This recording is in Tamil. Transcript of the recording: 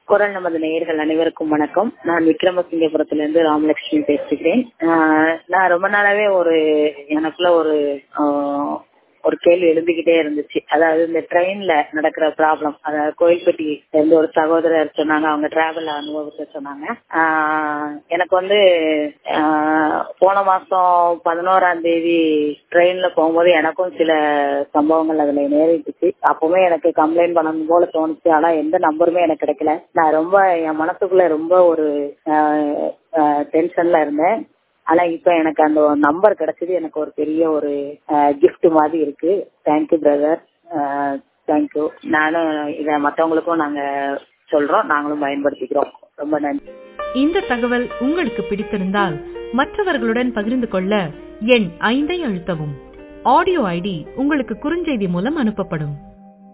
குரல் நமது நேயர்கள் அனைவருக்கும் வணக்கம் நான் விக்ரமசிங்கபுரத்திலிருந்து ராமலட்சுமி பேசுகிறேன் ஆஹ் நான் ரொம்ப நாளாவே ஒரு எனக்குள்ள ஒரு ஆஹ் ஒரு கேள்வி எழுந்துகிட்டே இருந்துச்சு அதாவது இந்த ட்ரெயின்ல நடக்கிற ப்ராப்ளம் அதாவது கோயில்பட்டி இருந்து ஒரு சகோதரர் சொன்னாங்க அவங்க டிராவல் அனுபவத்தை சொன்னாங்க ஆஹ் எனக்கு வந்து ஆஹ் போன மாசம் பதினோராம் தேதி ட்ரெயின்ல போகும்போது எனக்கும் சில சம்பவங்கள் அதுல நேரிட்டுச்சு அப்பவுமே எனக்கு கம்ப்ளைண்ட் பண்ணணும் போல தோணுச்சு ஆனா எந்த நம்பருமே எனக்கு கிடைக்கல நான் ரொம்ப என் மனசுக்குள்ள ரொம்ப ஒரு டென்ஷன்ல இருந்தேன் ஆனா இப்ப எனக்கு அந்த நம்பர் கிடைச்சது எனக்கு ஒரு பெரிய ஒரு கிஃப்ட் மாதிரி இருக்கு தேங்க்யூ பிரதர் தேங்க்யூ நானும் இத மத்தவங்களுக்கும் நாங்க சொல்றோம் நாங்களும் பயன்படுத்திக்கிறோம் ரொம்ப நன்றி இந்த தகவல் உங்களுக்கு பிடித்திருந்தால் மற்றவர்களுடன் பகிர்ந்து கொள்ள எண் ஐந்தை அழுத்தவும் ஆடியோ ஐடி உங்களுக்கு குறுஞ்செய்தி மூலம் அனுப்பப்படும்